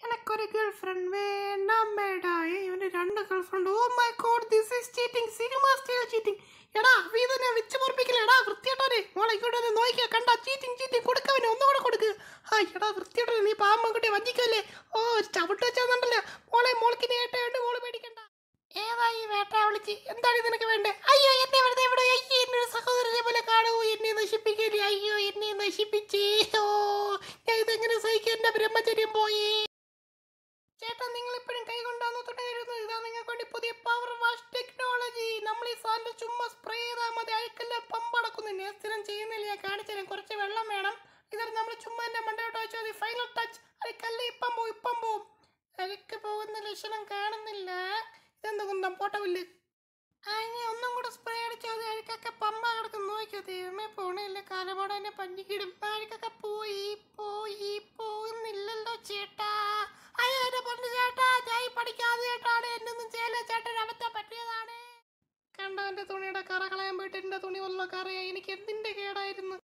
എനക്കൊരു girl friend വേണ്ടാം മേടാ ഏ, ഇവന് രണ്ട് girlfriend oh my God this is cheating cinema style cheating എടാ വീതനെ വെച്ച് പൊറപ്പിക്കില്ല എടാ വൃത്തിയായിട്ടോരെ മോളെ ഇങ്ങോട്ട് വന്ന് നോക്കിയാ കണ്ട ചീറ്റിംഗ് ചീറ്റിംഗ് കൊടുക്കവനെ ഒന്നുകൂടെ കൊടുക്ക് ആ എടാ വൃത്തിയായിട്ടോരെ നീ പാമ്പൻകുട്ടി വഞ്ചിക്കല്ലേ ഓ ചവിട്ട് വെച്ചാന്നണ്ടല്ലോ മോളെ മോൾക്ക് നീ ഏട്ടയുണ്ട് മോള് പേടിക്കണ്ട ഏതാ ഈ വേട്ട വിളിച്ച് എന്താണ് നിനക്ക് വേണ്ടേ അയ്യോ എന്നെ വെറുതെ ഇവിടെ അയ്യോ എന്നെ ഒരു സഹോദരനെ പോലെ കാണൂ എന്നെ നശിപ്പിക്കല്ലേ അയ്യോ എന്നെ നശിപ്പിച്ചേ ഓ ഞാൻ ഇതെങ്ങനെ സഹിക്കും എന്റെ ബ്രഹ്മചര്യം പോയി ചേട്ടാ നിങ്ങൾ ഇപ്പോഴും കൈ കൊണ്ടാന്ന് തുടങ്ങരുത് ഇതാ നിങ്ങൾക്ക് വേണ്ടി പുതിയ പവർ വാഷ് ടെക്നോളജി നമ്മൾ ഈ സാധനം ചുമ്മാ സ്പ്രേ ചെയ്താൽ മതി അയക്കല്ല പമ്പടക്കുന്നു ഞാൻ സ്ഥിരം ചെയ്യുന്നില്ല ഞാൻ കാണിച്ചു തരാം കുറച്ച് വെള്ളം വേണം ഇതൊരു നമ്മൾ ചുമ്മാ എൻ്റെ മണ്ടയോട്ട് വെച്ചാൽ മതി ഫൈനൽ ടച്ച് അരക്കല്ല ഇപ്പം പോവും ഇപ്പം പോവും അരക്ക് പോകുന്ന ലക്ഷണം കാണുന്നില്ല ഇതെന്താ കുന്തം പോട്ടവില്ല് ആ ഇനി ഒന്നും കൂടെ സ്പ്രേ അടിച്ചാൽ മതി അഴുക്കൊക്കെ പമ്പ കിടക്കും നോക്കിയോ ദൈവമേ പോണില്ല കാലപാട് എന്നെ പഞ്ഞിക്കിടും അഴുക്കൊക്കെ പോയി പോയി പോകുന്നില്ലല്ലോ ചേട്ടാ അയ്യോ എന്നെ പറഞ്ഞു ചേട്ടാ ഞാൻ ഈ പഠിക്കാതെ ചേട്ടാണ് എന്നൊന്നും ചെയ്യല ചേട്ടൻ അബദ്ധം പറ്റിയതാണ് കണ്ടവന്റെ തുണിയുടെ കറ കളയാൻ പോയിട്ട് എന്റെ തുണി വല്ല കറയാ എനിക്ക് എന്തിന്റെ കേടായിരുന്നു